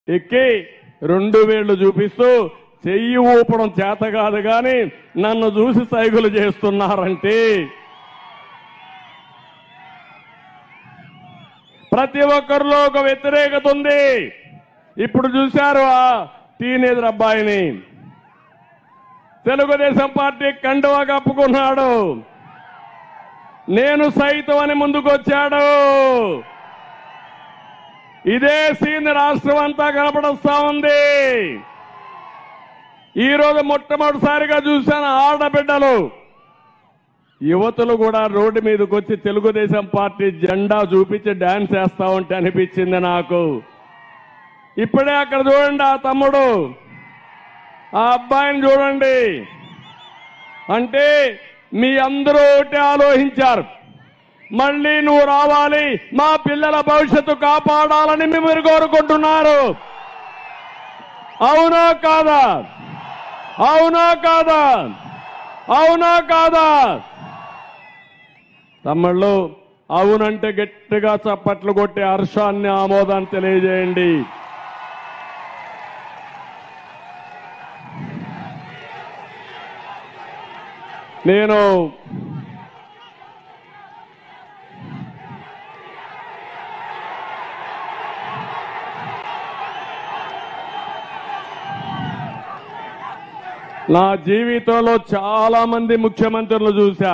ఎక్కి రెండు వేళ్లు చూపిస్తూ చెయ్యి ఊపడం చేత కాదు కానీ నన్ను చూసి సైగులు చేస్తున్నారంటే ప్రతి ఒక్కరిలో ఒక వ్యతిరేకత ఉంది ఇప్పుడు చూశారు ఆ టీనేజర్ అబ్బాయిని తెలుగుదేశం పార్టీ కండువా కప్పుకున్నాడు నేను సైతం అని ముందుకొచ్చాడు ఇదే సీన్ రాష్ట్రం అంతా కనపడస్తా ఉంది ఈ రోజు మొట్టమొదటిసారిగా చూశాను ఆడబిడ్డలు యువతులు కూడా రోడ్డు మీదకి వచ్చి తెలుగుదేశం పార్టీ జెండా చూపించి డాన్స్ వేస్తా ఉంటే అనిపించింది నాకు ఇప్పుడే అక్కడ చూడండి ఆ తమ్ముడు ఆ అబ్బాయిని చూడండి అంటే మీ అందరూ ఒకటి ఆలోచించారు మళ్ళీ నువ్వు రావాలి మా పిల్లల భవిష్యత్తు కాపాడాలని మీరు కోరుకుంటున్నారు అవునా కాదా అవునా కాదా అవునా కాదా తమ్ముళ్ళు అవునంటే గట్టిగా చప్పట్లు కొట్టి హర్షాన్ని ఆమోదాన్ని తెలియజేయండి నేను నా జీవితంలో చాలా మంది ముఖ్యమంత్రులు చూశా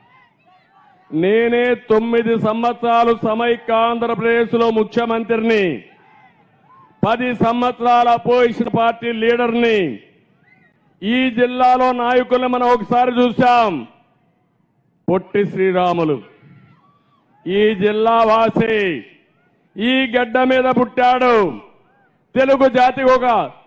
నేనే తొమ్మిది సంవత్సరాలు సమైక్య ఆంధ్రప్రదేశ్ లో ముఖ్యమంత్రిని పది సంవత్సరాల అపోజిషన్ పార్టీ లీడర్ని ఈ జిల్లాలో నాయకులను మనం ఒకసారి చూశాం పొట్టి శ్రీరాములు ఈ జిల్లా వాసి ఈ గడ్డ మీద పుట్టాడు తెలుగు జాతికి ఒక